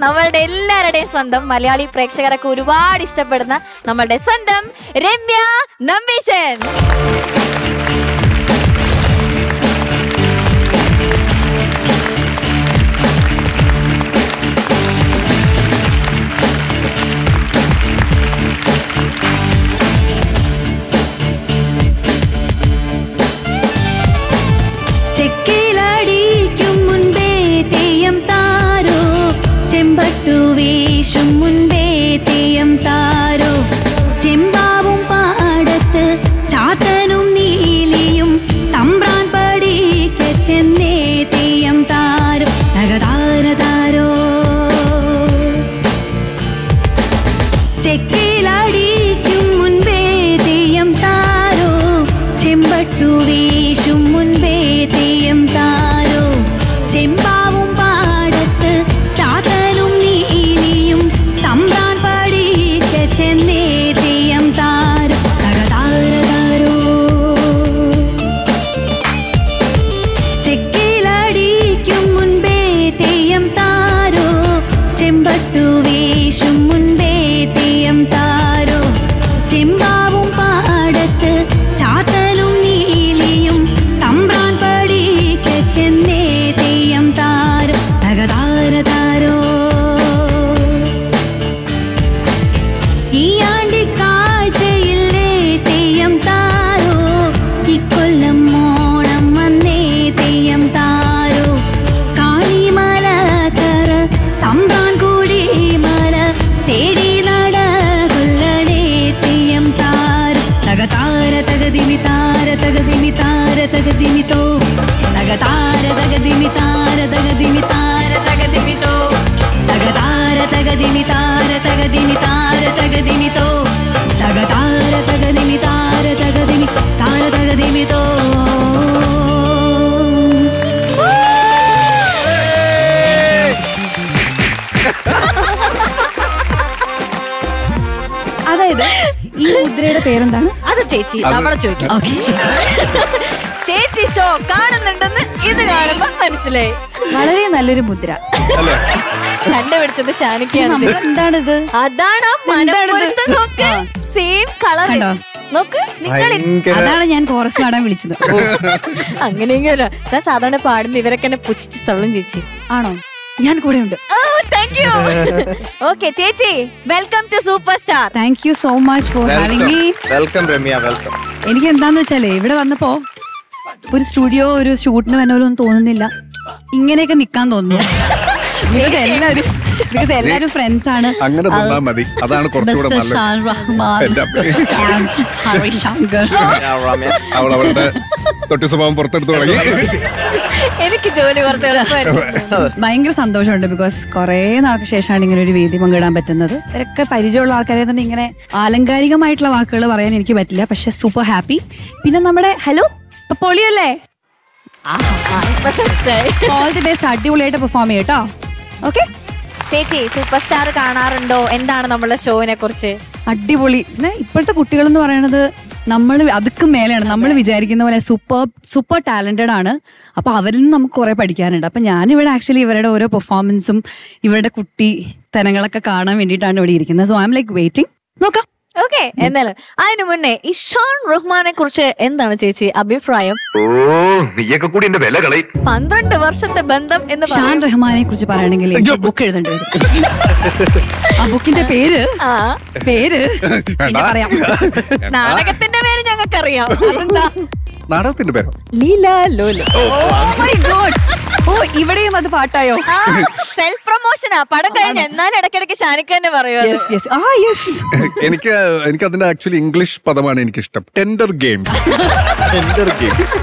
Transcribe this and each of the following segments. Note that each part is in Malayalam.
നമ്മളുടെ എല്ലാവരുടെയും സ്വന്തം മലയാളി പ്രേക്ഷകരൊക്കെ ഒരുപാട് ഇഷ്ടപ്പെടുന്ന നമ്മളുടെ സ്വന്തം രമ്യ നമ്പീശൻ ചെക്കിലടിക്കും മുൻപേ തെയ്യം താരോ ചെമ്പട്ടു വീശും മുൻപേ തെയ്യം താരോ ചെമ്പാവും പാടത്ത് ചാത്തനും നീലിയും തമ്പ്രാൻ പടിക്ക് ചെന്നേ തെയ്യം താരോ നഗതാര താരോ ചെക്കിലടിക്കും മുൻപേ തെയ്യം താരോ ചെമ്പട്ടു വീശും മുൻപേ തെയ്യം താരോ ചെമ്പാവും പാടത്ത് ചാതലും നീലിയും തമ്പ്രാൻ പടിക്ക ചെന്നേ തെയ്യം താരോ തകതാര താരോ ചെക്കിലടിക്കും മുൻപേ തെയ്യം താരോ ചെമ്പട്ടു വീശും മുൻപേ തെയ്യം താരോ ചെമ്പാവും പാടത്ത് ചാത്തലും നീലിയും തമ്പ്രാൻ പടിക്ക ചെന്നേ തെയ്യം താരോ തകതാര താരോ ഈ ആണ്ടി കാഴ്ചയില്ലേ തെയ്യം താരോ ഇക്കൊല്ലം ഓണം വന്നേ തെയ്യം താരോ കാളിമല തറ തമ്പ്രാൻ കൂടി മല തേടി നടകൊല്ലണേ തെയ്യം താരോ തകതാര തകതിമി താര തകതിമി താര തകതിമിതോ തകതാര തകതിമി താര തകതിമി താര തകതിമിതോ തകതാര തകതിമി താര തകതിമി താര തകതിമിതോ തകതാര തകതിമി താര തകതിമി താര തകതിമിതോ അതായത് ഈ മുദ്രയുടെ പേരെന്താണ് അത് ചേച്ചി നമ്മളെ ചോദിക്കാം ചേച്ചി ഷോ കാണുന്നുണ്ടെന്ന് ഇത് കാണുമ്പോ മനസ്സിലായി വളരെ നല്ലൊരു മുദ്ര കണ്ടുപിടിച്ചത് ഷാനിക്കാണ് നമ്മൾ എന്താണിത് അതാണ് ആ മനപ്പൊരുത്തം നോക്ക് സെയിം കളർ കണ്ടോ? നോക്ക് നിങ്ങൾ ഭയങ്കര അതാണ് ഞാൻ കോറസ് പാടാൻ വിളിച്ചത് അങ്ങനെ ഇങ്ങനെ ഞാൻ സാധാരണ പാടുമ്പോ ഇവരൊക്കെ എന്നെ പുച്ഛിച്ച് തള്ളും ചേച്ചി ആണോ ഞാൻ കൂടെ ഉണ്ട് താങ്ക് യു ഓക്കെ ചേച്ചി welcome to super star thank you so much for having me welcome Ramya welcome എനിക്ക് എന്താന്ന് വെച്ചാലേ ഇവിടെ വന്നപ്പോ ഒരു സ്റ്റുഡിയോ ഒരു ഷൂട്ടിന് വന്നവരൊന്നും തോന്നുന്നില്ല ഇങ്ങനെയൊക്കെ നിക്കാൻ തോന്നുന്നു ബിക്കോസ് എല്ലാവരും ബിക്കോസ് എല്ലാവരും ഫ്രണ്ട്സ് ആണ് അങ്ങനെ നിന്നാ മതി അതാണ് കുറച്ചുകൂടെ മിസ്റ്റർ നല്ലത് ഷാൻ റഹ്മാൻ എന്റെ അമ്മേ. and ഹരി ശങ്കർ രമ്യ അവൾ അവളുടെ തൊട്ടി സ്വഭാവം പുറത്തെടുത്ത് തുടങ്ങി എനിക്ക് ജോലി കുറച്ച് എളുപ്പമായിരുന്നു ഭയങ്കര സന്തോഷമുണ്ട് ബിക്കോസ് കുറെ നാൾക്ക് ശേഷമാണ് ഇങ്ങനെ ഒരു വേദി പങ്കിടാൻ പറ്റുന്നത് ഇവരൊക്കെ പരിചയമുള്ള ആൾക്കാരെ തന്നെ ഇങ്ങനെ ആലങ്കാരികമായിട്ടുള്ള വാക്കുകൾ പറയാൻ എനിക്ക് പറ്റില്ല പക്ഷെ സൂപ്പർ ഹാപ്പി പിന്നെ നമ്മുടെ ഹലോ ഇപ്പൊ പൊളിയല്ലേ ഇപ്പൊ set ആയി. ഓൾ ദി ബെസ്റ്റ് അടിപൊളിയായിട്ട് പെർഫോം ചെയ്യട്ടോ ഓക്കെ ചേച്ചി സൂപ്പർ സ്റ്റാർ കാണാറുണ്ടോ എന്താണ് നമ്മളെ ഷോവിനെ കുറിച്ച് അടിപൊളി പിന്നെ ഇപ്പോഴത്തെ കുട്ടികൾ എന്ന് പറയുന്നത് നമ്മൾ അതുക്കും മേലെയാണ് നമ്മൾ വിചാരിക്കുന്ന പോലെ സൂപ്പർ സൂപ്പർ ടാലന്റഡ് ആണ് അപ്പൊ അവരിൽ നിന്ന് നമുക്ക് കുറെ പഠിക്കാനുണ്ട് അപ്പൊ ഞാനിവിടെ ആക്ച്വലി ഇവരുടെ ഓരോ പെർഫോമൻസും ഇവരുടെ കുട്ടി തനങ്ങളൊക്കെ കാണാൻ വേണ്ടിയിട്ടാണ് ഇവിടെ ഇരിക്കുന്നത് so I am like waiting നോക്കാം ഓക്കെ എന്നാലും അതിനു മുന്നേ ഇഷാൻ റഹ്മാനെ കുറിച്ച് എന്താണ് ചേച്ചി അഭിപ്രായം ഓ നീയൊക്കെ കൂടി എന്റെ വില കളയും പന്ത്രണ്ട് വർഷത്തെ ബന്ധം എന്ന് ഷാൻ പറയും റഹ്മാനെ കുറിച്ച് പറയുകയാണെങ്കിൽ എനിക്ക് ബുക്ക് എഴുതേണ്ടി വരും ആ ബുക്കിന്റെ പേര് ആ പേര് പിന്നെ പറയാം നാടകത്തിന്റെ പേര് ഞങ്ങൾക്കറിയാം അതെന്താ നാടകത്തിന്റെ പേരോ ലീല ലോല മൈ ഗോഡ് ഓ ഇവിടെയും അത് പാട്ടായോ സെൽഫ് പ്രൊമോഷനാ പടം കഴിഞ്ഞ എന്നാലും ഇടയ്ക്കിടയ്ക്ക് ഷാനിക്ക് തന്നെ പറയുമോ യെസ് യെസ് ആ യെസ് എനിക്ക് എനിക്ക് അതിന്റെ ആക്ച്വലി ഇംഗ്ലീഷ് പദമാണ് എനിക്ക് ഇഷ്ടം tender games tender games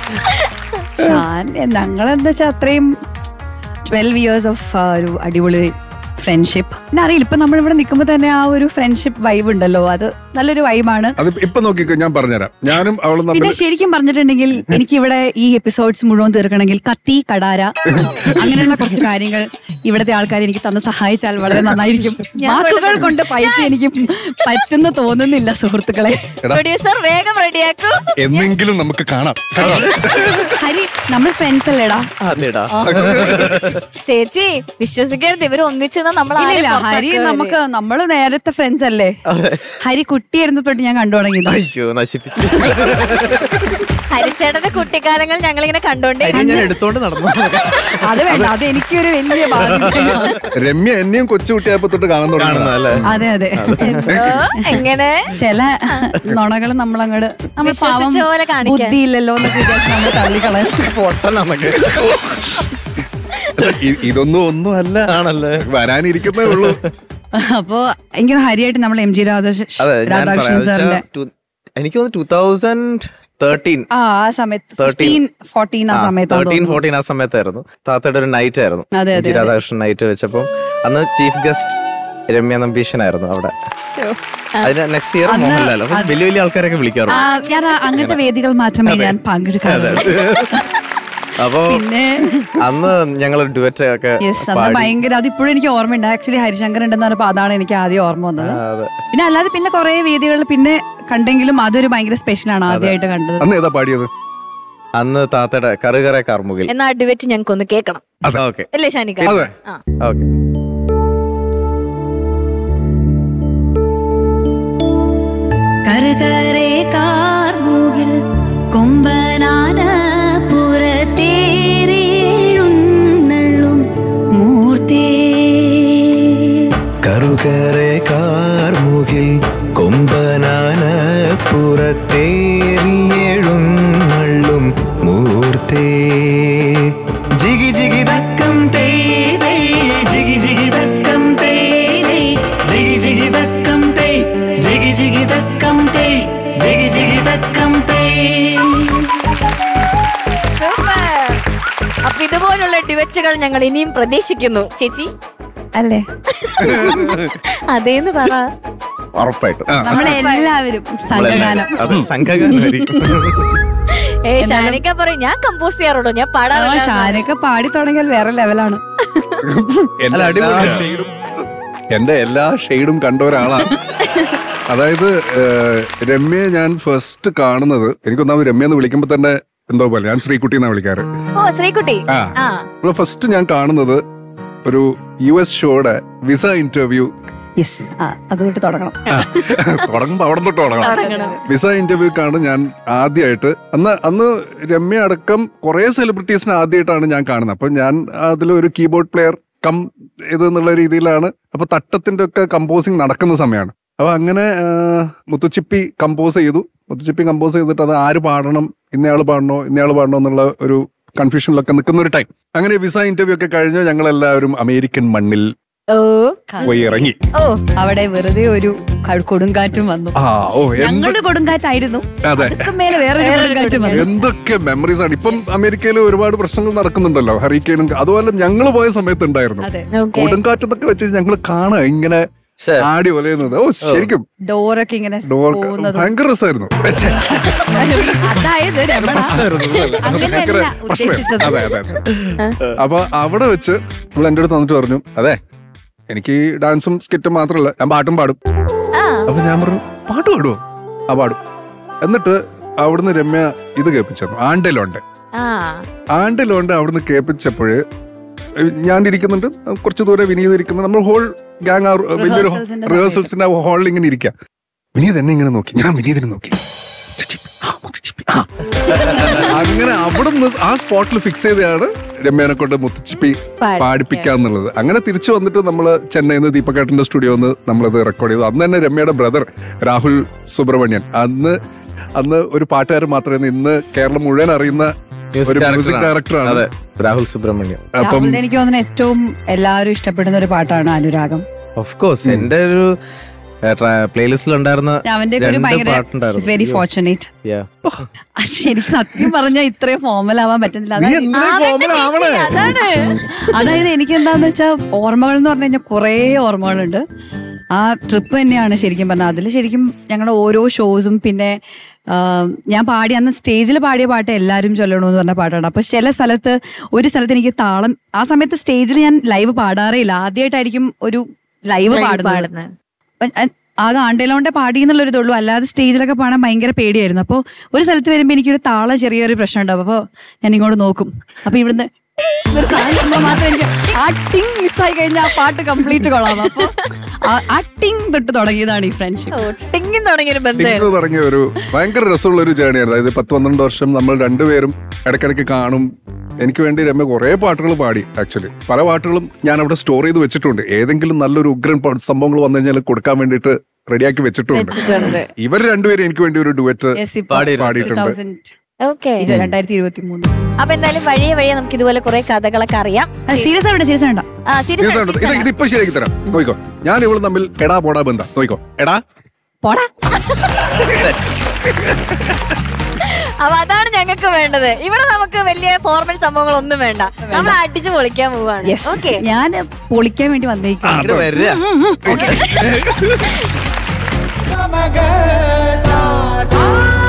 Shan ഞങ്ങളെന്താ വെച്ചാൽ അത്രയും ട്വൽവ് ഇയേഴ്സ് ഓഫ് ഒരു അടിപൊളി ഫ്രണ്ട്ഷിപ്പ് പിന്നെ അറിയില്ല ഇപ്പൊ നമ്മളിവിടെ നിൽക്കുമ്പോൾ തന്നെ ആ ഒരു ഫ്രണ്ട്ഷിപ്പ് വൈബ് ഉണ്ടല്ലോ അത് നല്ലൊരു വൈബാണ് അത് ഇപ്പൊ നോക്കിക്കോ ഞാൻ പറഞ്ഞുതരാം ഞാനും അവളും പിന്നെ തമ്മിൽ ശരിക്കും പറഞ്ഞിട്ടുണ്ടെങ്കിൽ എനിക്ക് ഇവിടെ ഈ എപ്പിസോഡ്സ് മുഴുവൻ തീർക്കണമെങ്കിൽ കത്തി കടാര അങ്ങനെയുള്ള കുറച്ച് കാര്യങ്ങൾ ഇവിടുത്തെ ആൾക്കാർ എനിക്ക് തന്ന് സഹായിച്ചാൽ വളരെ നന്നായിരിക്കും വാക്കുകൾ കൊണ്ട് പൈസ എനിക്ക് പറ്റുന്ന തോന്നുന്നില്ല സുഹൃത്തുക്കളെ പ്രൊഡ്യൂസർ വേഗം റെഡിയാക്കൂ എന്നെങ്കിലും നമുക്ക് കാണാം ഹരി നമ്മൾ ഫ്രണ്ട്സ് അല്ലേടാ അതേടാ ചേച്ചി വിശ്വസിക്കരുത് ഇവർ ഒന്നിച്ചെന്ന് നമ്മൾ ഇല്ല ആരെയും ഇല്ല ഹരി പുറത്താക്കുവല്ലേ? നമുക്ക് നമ്മള് നേരത്തെ ഫ്രണ്ട്സ് അല്ലേ ഹരി കുട്ടിയായിരുന്നു തൊട്ട് ഞാൻ കണ്ടു തുടങ്ങിയത് അയ്യോ നശിപ്പിച്ചു ഹരിച്ചേട്ടന്റെ കുട്ടിക്കാലങ്ങൾ ഞങ്ങൾ ഇങ്ങനെ കണ്ടോണ്ടേ അരി ഞാൻ എടുത്തോണ്ട് നടന്നു അത് വേണ്ട അത് എനിക്കൊരു വലിയ ബാധ്യതയാണ് രമ്യ എന്നെയും കൊച്ചുകുട്ടിയായപ്പോ തൊട്ട് കാണാൻ തുടങ്ങുന്നത് കാണുന്നതല്ലേ അതെ അതെ എന്തോ, എങ്ങനെ ചില നുണകൾ നമ്മളങ്ങോട്ട് നമ്മൾ പാവം വിശ്വസിച്ച പോലെ കാണിക്കാൻ. ബുദ്ധിയില്ലല്ലോ എന്നൊക്കെ വിചാരിച്ച് നമ്മൾ തള്ളിക്കളയും പൊട്ടനന്നൊക്കെ ഇ- ഇതൊന്നും ഒന്നും അല്ല ആണല്ലേ വരാനിരിക്കുന്നേ ഉള്ളൂ അപ്പോ എനിക്ക് ഹരിയായിട്ട് നമ്മൾ എം ജി രാധാകൃഷ്ണൻ അതെ ഞാൻ രാധാകൃഷ്ണൻ പറയാം സാറിന്റെ എനിക്ക് തോന്നുന്നു ടൂ തൗസൻഡ് തേർട്ടീൻ ആ ആ സമയത്ത് 13. ഫിഫ്റ്റീൻ ഫോർട്ടീൻ ആ സമയത്ത് തേർട്ടീൻ ഫോർട്ടീൻ ആ സമയത്തായിരുന്നു താത്തയുടെ ഒരു നൈറ്റ് ആയിരുന്നു അതെ, എം ജി രാധാകൃഷ്ണൻ നൈറ്റ് വെച്ചപ്പം അന്ന് ചീഫ് ഗസ്റ്റ് രമ്യ നമ്പീശനായിരുന്നു അവിടെ അതിന് നെക്സ്റ്റ് ഇയർ അന്ന് മോഹൻലാൽ അപ്പൊ വലിയ വലിയ ആൾക്കാരൊക്കെ വിളിക്കാറുണ്ട് ആ, ഞാൻ ആ അങ്ങനത്തെ വേദികൾ മാത്രമേ ഞാൻ പങ്കെടുക്കാറുള്ളൂ അപ്പൊ പിന്നെ അന്ന് ഞങ്ങൾ ഡുവറ്റ് ഒക്കെ യെസ് അന്ന് പാടി. ഭയങ്കര അതിപ്പോഴും എനിക്ക് ഓർമ്മയുണ്ട് ആക്ച്വലി ഹരിശങ്കർ ഉണ്ടെന്ന് പറഞ്ഞപ്പോ അതാണ് എനിക്ക് ആദ്യം ഓർമ്മ വന്നത് ആ, അതെ പിന്നെ അല്ലാതെ പിന്നെ കുറെ വേദികളിൽ പിന്നെ കണ്ടെങ്കിലും അതൊരു ഭയങ്കര സ്പെഷ്യലാണ് ആദ്യമായിട്ട് കണ്ടത് അന്ന് ഏതാ പാടിയത് അന്ന് താത്തയുടെ കറുകറ കാർമുകിൽ എന്നാ ഡിബേറ്റ് ഞങ്ങൾക്കൊന്ന് കേൾക്കണം ഓക്കെ അല്ലേ ഷാനിക്ക അതെ. ആ ഓക്കെ കറുകരെ കാർമുകിൽ കൊമ്പനാന പുറത്തേറിയെഴുന്നള്ളും മൂർത്തേ കറുകറെ കാർമുകിൽ കൊമ്പനാന പുറത്തേറിയെഴുന്നള്ളും മൂർത്തേ ജിഗി ജിഗി തക്കം തേ തേ, ജിഗി ജിഗി തക്കം തേ തേ, ജിഗി ജിഗി തക്കം തേ ജിഗി ജിഗി തക്കം തേ ജിഗി ജിഗി തക്കം തേ സൂപ്പർ അപ്പൊ ഇതുപോലുള്ള ഡിബറ്റുകൾ ഞങ്ങൾ ഇനിയും പ്രതീക്ഷിക്കുന്നു ചേച്ചി അല്ലേ അതേന്ന് പറ ഉറപ്പായിട്ടും നമ്മളെല്ലാവരും സംഘഗാനം അത് സംഘഗാനമായിരിക്കും ഏ ഷാനിക്ക പറയും ഞാൻ കമ്പോസ് ചെയ്യാറുള്ളൂ ഞാൻ ആ, പാടാറില്ല ഷാനൊക്കെ പാടി തുടങ്ങിയാൽ വേറെ ലെവലാണ് എന്റെ അല്ല, എല്ലാ അടിപൊളിയാ. ഷെയ്ഡും എന്റെ എല്ലാ ഷെയ്ഡും കണ്ട ഒരാളാണ് അതായത് ഏഹ്, രമ്യയെ ഞാൻ ഫസ്റ്റ് കാണുന്നത് എനിക്കൊന്നാമത് രമ്യ എന്ന് വിളിക്കുമ്പോ തന്നെ എന്തോ പോലെ ഞാൻ ശ്രീകുട്ടി എന്നാ വിളിക്കാറ് ഓ ശ്രീകുട്ടി ആ ആ ഫസ്റ്റ് ഞാൻ കാണുന്നത് ഒരു യു എസ് ഷോയുടെ വിസ ഇന്റർവ്യൂ യെസ് അതുകൊണ്ട് തുടങ്ങണം തുടങ്ങുമ്പോ അവിടെ തൊട്ട് തുടങ്ങണം വിസ ഇന്റർവ്യൂക്കാണ് ഞാൻ ആദ്യമായിട്ട് അന്ന് അന്ന് രമ്യ അടക്കം കുറെ സെലിബ്രിറ്റീസിനെ ആദ്യമായിട്ടാണ് ഞാൻ കാണുന്നത് അപ്പൊ ഞാൻ അതിലൊരു കീബോർഡ് പ്ലെയർ കം ഇത് എന്നുള്ള രീതിയിലാണ് അപ്പൊ തട്ടത്തിന്റെ ഒക്കെ കമ്പോസിങ് നടക്കുന്ന സമയമാണ് അപ്പൊ അങ്ങനെ ആ, മുത്തുച്ചിപ്പി കമ്പോസ് ചെയ്തു മുത്തുച്ചിപ്പി കമ്പോസ് ചെയ്തിട്ട് അത് ആര് പാടണം ഇന്നയാള് പാടണോ ഇന്നയാള് പാടണോ എന്നുള്ള ഒരു കൺഫ്യൂഷനിലൊക്കെ നിൽക്കുന്ന ഒരു ടൈം അങ്ങനെ വിസ ഇന്റർവ്യൂ ഒക്കെ കഴിഞ്ഞ് ഞങ്ങൾ എല്ലാവരും അമേരിക്കൻ മണ്ണിൽ ഓ പോയി ഇറങ്ങി ഓ അവിടെ വെറുതെ ഒരു ക- കൊടുങ്കാറ്റും വന്നു ആ ഓ എന്ത് ഞങ്ങളുടെ കൊടുങ്കാറ്റായിരുന്നു അതെ അതൊക്കെ മേലെ വേറെ കൊടുങ്കാറ്റും വന്നു എന്തൊക്കെ മെമ്മറീസ് ആണ് ഇപ്പം അമേരിക്കയിൽ ഒരുപാട് പ്രശ്നങ്ങൾ നടക്കുന്നുണ്ടല്ലോ ഹറിക്കേനും അതുപോലെ ഞങ്ങൾ പോയ സമയത്ത് ഉണ്ടായിരുന്നു അതെ ഓക്കെ കൊടുങ്കാറ്റത്തൊക്കെ വെച്ച് ഞങ്ങൾ കാണാ ഇങ്ങനെ ശ്ശെ. ആടി ഒലയുന്നത് ഓ ശരിക്കും ഡോറൊക്കെ ഇങ്ങനെ ഡോർ പോകുന്നതും ഭയങ്കര രസമായിരുന്നു പക്ഷേ, അതായത് രമണ അങ്ങനെയല്ല ഭയങ്കര പ്രശ്നം ഉദ്ദേശിച്ചത് അതെ അതെ അതെ. അപ്പൊ അവിടെ വെച്ച് നമ്മൾ എന്റെ അടുത്ത് വന്നിട്ട് പറഞ്ഞു അതെ എനിക്ക് ഈ ഡാൻസും സ്കിറ്റും മാത്രമല്ല ഞാൻ പാട്ടും പാടും ആ അപ്പൊ ഞാൻ പറഞ്ഞു പാട്ട് പാടുവോ ആ പാടും എന്നിട്ട് അവിടുന്ന് രമ്യ ഇത് കേൾപ്പിച്ചു ആണ്ടിലുണ്ട് ആ ആണ്ടിലുണ്ട് അവിടുന്ന് കേൾപ്പിച്ചപ്പോഴ് ഞാൻ ഇരിക്കുന്നുണ്ട് കുറച്ച് ദൂരെ വിനീത് ഇരിക്കുന്നുണ്ട് നമ്മൾ ഹോൾ ഗാങ് ആ വലിയൊരു Rehearsals-ന്റെ റിഹേഴ്സൽസിന്റെ ഹാളിൽ ഇങ്ങനെ ഇരിക്കാം വിനീത് എന്നെ ഇങ്ങനെ നോക്കി ഞാൻ വിനീതിനെ നോക്കി മുത്തുച്ചിപ്പി, ആ, മുത്തുച്ചിപ്പി, ആ. അങ്ങനെ അവിടുന്ന് ആ സ്പോട്ടിൽ ഫിക്സ് ചെയ്തതാണ് രമ്യനെ കൊണ്ട് മുത്തുച്ചിപ്പി പാടിപ്പിക്കാൻ. പാടിപ്പിക്കാന്നുള്ളത് അങ്ങനെ തിരിച്ചു വന്നിട്ട് നമ്മൾ ചെന്നൈയിൽ നിന്ന് ദീപകേട്ടന്റെ സ്റ്റുഡിയോ നിന്ന് നമ്മളത് റെക്കോർഡ് ചെയ്തു അന്ന് തന്നെ രമ്യയുടെ ബ്രദർ രാഹുൽ സുബ്രഹ്മണ്യൻ അന്ന് അന്ന് ഒരു പാട്ടുകാരൻ മാത്രമേ ഇന്ന് കേരളം മുഴുവൻ അറിയുന്ന ഒരു മ്യൂസിക് ഡയറക്ടറാണ് അതെ രാഹുൽ സുബ്രഹ്മണ്യം അപ്പം രാഹുലിനെ എനിക്ക് തോന്നുന്നു ഏറ്റവും എല്ലാവരും ഇഷ്ടപ്പെടുന്ന ഒരു പാട്ടാണ് അനുരാഗം ഓഫ് കോഴ്സ് എന്റെ ഒരു പ്ലേലിസ്റ്റിൽ ഉണ്ടായിരുന്ന അവന്റെ ഒരു രണ്ട് ഭയങ്കര പാട്ടുണ്ടായിരുന്നു. വെരി അയ്യോ. Fortunate Yeah. എനിക്ക് സത്യം പറഞ്ഞാൽ ഇത്രയും ഫോമൽ ആവാൻ പറ്റുന്നില്ല നീ അതായത് എന്തിനാ ആവട്ടെ കോമൺ ആവണേ ചേച്ചി, അതാണ് അതായത് എനിക്ക് എന്താന്ന് വെച്ചാൽ ഓർമ്മകൾ എന്ന് പറഞ്ഞു കഴിഞ്ഞാൽ കുറേ ഓർമ്മകളുണ്ട് ആ ട്രിപ്പ് തന്നെയാണ് ശരിക്കും പറഞ്ഞാൽ അതിൽ ശരിക്കും ഞങ്ങളുടെ ഓരോ ഷോസും പിന്നെ ആ, ഞാൻ പാടി അന്ന് സ്റ്റേജിൽ പാടിയ പാട്ട് എല്ലാവരും ചൊല്ലണമെന്ന് പറഞ്ഞ പാട്ടാണ് അപ്പൊ ചില സ്ഥലത്ത് ഒരു സ്ഥലത്ത് എനിക്ക് താളം ആ സമയത്ത് സ്റ്റേജിൽ ഞാൻ ലൈവ് പാടാറേ ഇല്ല ആദ്യമായിട്ടായിരിക്കും ഒരു ലൈവ് പാടുന്നത് പാടുന്നത് അപ്പൊ ഞാൻ ആകെ ആണ്ടേലോണ്ടെ പാടി എന്നുള്ളൊരു ഇതുള്ളൂ അല്ലാതെ സ്റ്റേജിലൊക്കെ പാടാൻ ഭയങ്കര പേടിയായിരുന്നു അപ്പോൾ ഒരു സ്ഥലത്ത് വരുമ്പോൾ എനിക്കൊരു താള ചെറിയൊരു പ്രശ്നം ഉണ്ടാവും അപ്പോൾ ഞാൻ ഇങ്ങോട്ട് നോക്കും അപ്പൊ ഇവിടുന്ന് ഒരു സാധനം വരുമ്പോ മാത്രം എനിക്ക് ആ ടിങ് മിസ്സായി കഴിഞ്ഞാൽ ആ പാട്ട് കംപ്ലീറ്റ് കൊള്ളാം അപ്പൊ ആ- ആ ടിങ് തൊട്ട് തുടങ്ങിയതാണ് ഈ ഫ്രണ്ട്ഷിപ്പ് ടിങ്ങിൻ തുടങ്ങിയ ഒരു ബന്ധം ടിങ്കർ തുടങ്ങിയ ഒരു ഭയങ്കര രസമുള്ള ഒരു ജേണിയായിരുന്നു അതായത് പത്ത് പന്ത്രണ്ട് വർഷം നമ്മൾ രണ്ടുപേരും ഇടയ്ക്കിടയ്ക്ക് കാണും എനിക്ക് വേണ്ടി രമ്യ കുറേ പാട്ടുകൾ പാടി ആക്ച്വലി പല പാട്ടുകളും ഞാൻ അവിടെ സ്റ്റോർ ചെയ്ത് വെച്ചിട്ടുണ്ട് ഏതെങ്കിലും നല്ലൊരു ഉഗ്രൻ പ- സംഭവങ്ങൾ വന്നു കഴിഞ്ഞാൽ കൊടുക്കാൻ വേണ്ടിയിട്ട് റെഡിയാക്കി വെച്ചിട്ടുണ്ട് വെച്ചിട്ടുണ്ട് ഇവർ രണ്ടുപേരും എനിക്ക് വേണ്ടി ഒരു ഡുവറ്റ് പാടിയിട്ടുണ്ട് ഓക്കെ രണ്ടായിരത്തി ഇരുപത്തി മൂന്ന് അപ്പൊ എന്തായാലും വഴിയെ വഴിയെ നമുക്ക് ഇതുപോലെ കുറെ കഥകളൊക്കെ അറിയാം സീരിയസ് ആവണ്ട സീരിയസ് വേണ്ട ആ Serious സീരിയസ് ആയിട്ട് ഇത് ഇതിപ്പോ ശരിയാക്കി തരാം നോയിക്കോ ഞാൻ ഇവള് തമ്മിൽ എടാ പോടാ ബന്ധ നോയിക്കോ എടാ പോടാ അപ്പൊ അതാണ് ഞങ്ങൾക്ക് വേണ്ടത് ഇവിടെ നമുക്ക് വലിയ ഫോർമൽ സംഭവങ്ങളൊന്നും വേണ്ട നമ്മൾ അടിച്ചു പൊളിക്കാൻ പോവാണ് യെസ് ഓക്കെ ഞാൻ പൊളിക്കാൻ വേണ്ടി വന്നേക്കാം ഇങ്ങട് വരിക മഗ സാ സാ